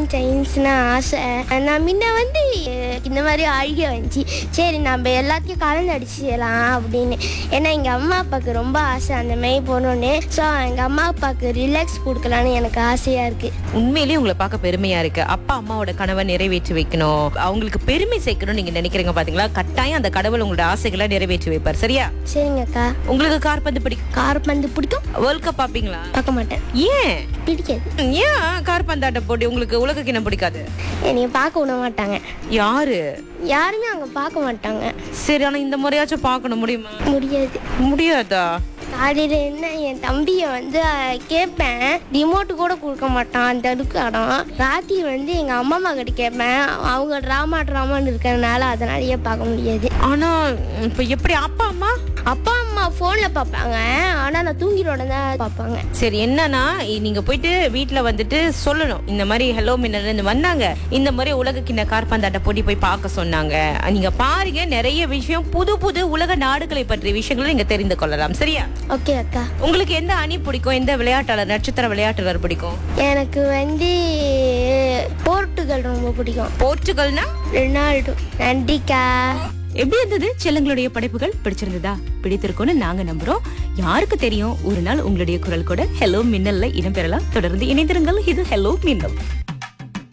சயின்ஸ்னா ஆசை நான் முன்ன வந்து அஹ், இந்த மாதிரி அழுக வந்துச்சு சரி நம்ம எல்லாத்தையும் கலந்து அடிச்சிடலாம் அப்படின்னு ஏன்னா எங்கள் அம்மா அப்பாவுக்கு ரொம்ப ஆசை அந்த மாதிரி போகணுன்னு ஸோ எங்கள் அம்மா அப்பாவுக்கு ரிலாக்ஸ் கொடுக்கலான்னு எனக்கு ஆசையாக இருக்குது உண்மையிலேயே உங்களை பார்க்க பெருமையா இருக்கு அப்பா அம்மாவோட கனவை நிறைவேற்றி வைக்கணும் அவங்களுக்கு பெருமை சேர்க்கணும் நீங்க நினைக்கிறீங்க பாத்தீங்களா கட்டாயம் அந்த கடவுள் உங்களோட ஆசைகளை நிறைவேற்றி வைப்பார் சரியா சரிங்கக்கா உங்களுக்கு கார்பந்து பிடிக்கும் கார்பந்து பிடிக்கும் வேர்ல்ட் கப் பாப்பீங்களா பார்க்க மாட்டேன் ஏன் பிடிக்காது ஏன் கார்பந்தாட்ட போட்டி உங்களுக்கு உலக கிணம் பிடிக்காது என்னைய பார்க்க விட மாட்டாங்க யாரு யாருமே அங்கே பார்க்க மாட்டாங்க சரி ஆனா இந்த முறையாச்சும் பார்க்கணும் முடியுமா முடியாது முடியாதா காலையில் என்ன என் தம்பியை வந்து அஹ், கேட்பேன் ரிமோட்டு கூட கொடுக்க மாட்டான் அந்த அடுக்கு இடம் ராத்திரி வந்து எங்கள் அம்மா அம்மா கிட்ட கேட்பேன் அவங்க ட்ராமா ட்ராமான்னு இருக்கிறதுனால அதனாலயே பார்க்க முடியாது ஆனா இப்ப எப்படி அப்பா அம்மா அப்பா அம்மா ஃபோனில் பார்ப்பாங்க ஆனால் நான் தூங்கிரோட தான் பார்ப்பாங்க சரி என்னன்னா இ- நீங்க போயிட்டு வீட்ல வந்துட்டு சொல்லணும் இந்த மாதிரி ஹலோ மின்னல் இருந்து வந்தாங்க இந்த மாதிரி உலக கிண்ண கார்பந்தாட்ட போட்டி போய் பார்க்க சொன்னாங்க நீங்க பாருங்க நிறைய விஷயம் புது புது உலக நாடுகளை பற்றிய விஷயங்களை நீங்க தெரிந்து கொள்ளலாம் சரியா ஓகே அக்கா உங்களுக்கு எந்த அணி பிடிக்கும் எந்த விளையாட்டாளர் நட்சத்திர விளையாட்டாளர் பிடிக்கும் எனக்கு வந்து போர்ட்டுகல் ரொம்ப பிடிக்கும் போர்ச்சுகல்னா ரெனால்டோ நன்றிக்கா எப்படி இருந்தது செல்லங்களுடைய படைப்புகள் பிடிச்சிருந்ததா பிடித்திருக்கும்னு நாங்க நம்புறோம் யாருக்கு தெரியும் ஒரு நாள் உங்களுடைய குரல் கூட ஹலோ மின்னல்ல இடம்பெறலாம் தொடர்ந்து இணைந்திருங்கள் இது ஹலோ மின்னல்